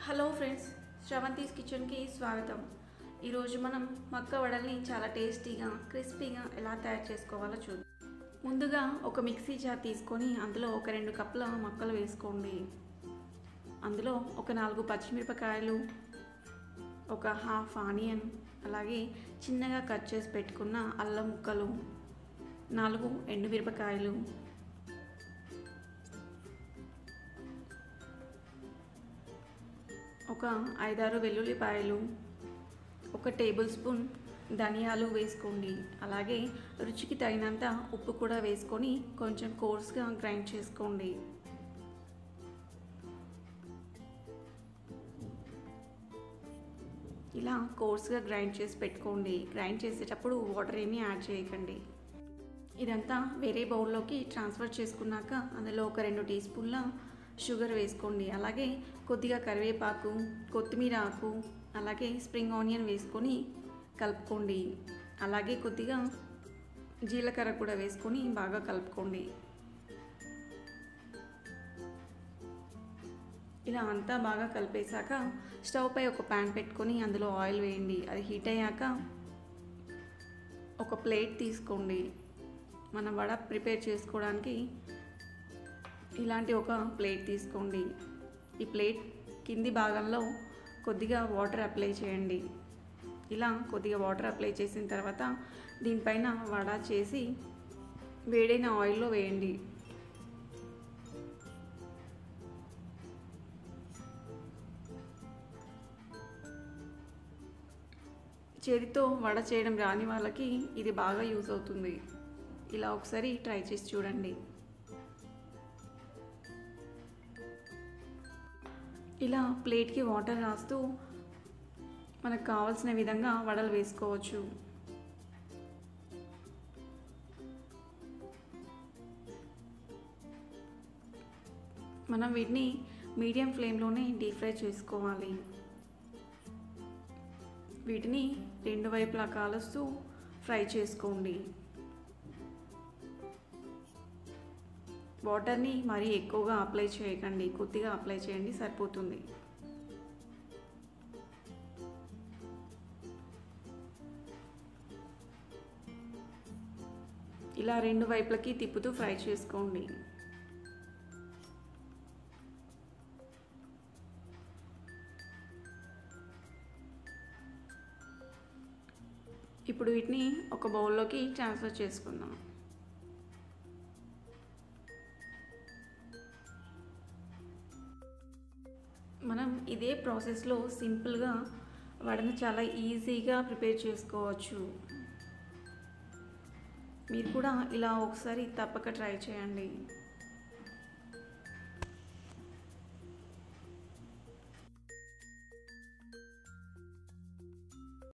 hello friends శ్రవంతీస్ కిచెన్కి స్వాగతం ఈరోజు మనం మక్క వడల్ని చాలా టేస్టీగా క్రిస్పీగా ఎలా తయారు చేసుకోవాలో చూద్దాం ముందుగా ఒక మిక్సీ జార్ తీసుకొని అందులో ఒక రెండు కప్పుల మొక్కలు వేసుకోండి అందులో ఒక నాలుగు పచ్చిమిరపకాయలు ఒక హాఫ్ ఆనియన్ అలాగే చిన్నగా కట్ చేసి పెట్టుకున్న అల్లం ముక్కలు నాలుగు ఎండుమిరపకాయలు ఒక ఐదారు వెల్లుల్లిపాయలు ఒక టేబుల్ స్పూన్ ధనియాలు వేసుకోండి అలాగే రుచికి తగినంత ఉప్పు కూడా వేసుకొని కొంచెం కోర్స్గా గ్రైండ్ చేసుకోండి ఇలా కోర్స్గా గ్రైండ్ చేసి పెట్టుకోండి గ్రైండ్ చేసేటప్పుడు వాటర్ ఏమీ యాడ్ చేయకండి ఇదంతా వేరే బౌల్లోకి ట్రాన్స్ఫర్ చేసుకున్నాక అందులో ఒక రెండు టీ స్పూన్ల షుగర్ వేసుకోండి అలాగే కొద్దిగా కరివేపాకు కొత్తిమీర ఆకు అలాగే స్ప్రింగ్ ఆనియన్ వేసుకొని కలుపుకోండి అలాగే కొద్దిగా జీలకర్ర కూడా వేసుకొని బాగా కలుపుకోండి ఇలా అంతా బాగా కలిపేశాక స్టవ్ పై ఒక ప్యాన్ పెట్టుకొని అందులో ఆయిల్ వేయండి అది హీట్ అయ్యాక ఒక ప్లేట్ తీసుకోండి మనం వడ ప్రిపేర్ చేసుకోవడానికి ఇలాంటి ఒక ప్లేట్ తీసుకోండి ఈ ప్లేట్ కింది భాగంలో కొద్దిగా వాటర్ అప్లై చేయండి ఇలా కొద్దిగా వాటర్ అప్లై చేసిన తర్వాత దీనిపైన వడ చేసి వేడైన ఆయిల్లో వేయండి చేతితో వడ చేయడం రాని వాళ్ళకి ఇది బాగా యూజ్ అవుతుంది ఇలా ఒకసారి ట్రై చేసి చూడండి ఇలా ప్లేట్కి వాటర్ రాస్తూ మనకు కావాల్సిన విధంగా వడలు వేసుకోవచ్చు మనం వీటిని మీడియం ఫ్లేమ్లోనే డీప్ ఫ్రై చేసుకోవాలి వీటిని రెండు వైపులా కాలుస్తూ ఫ్రై చేసుకోండి వాటర్ని మరీ ఎక్కువగా అప్లై చేయకండి కొద్దిగా అప్లై చేయండి సరిపోతుంది ఇలా రెండు వైపులకి తిప్పుతూ ఫ్రై చేసుకోండి ఇప్పుడు వీటిని ఒక బౌల్లోకి ట్రాన్స్ఫర్ చేసుకుందాం మనం ఇదే ప్రాసెస్లో సింపుల్గా వడను చాలా ఈజీగా ప్రిపేర్ చేసుకోవచ్చు మీరు కూడా ఇలా ఒకసారి తప్పక ట్రై చేయండి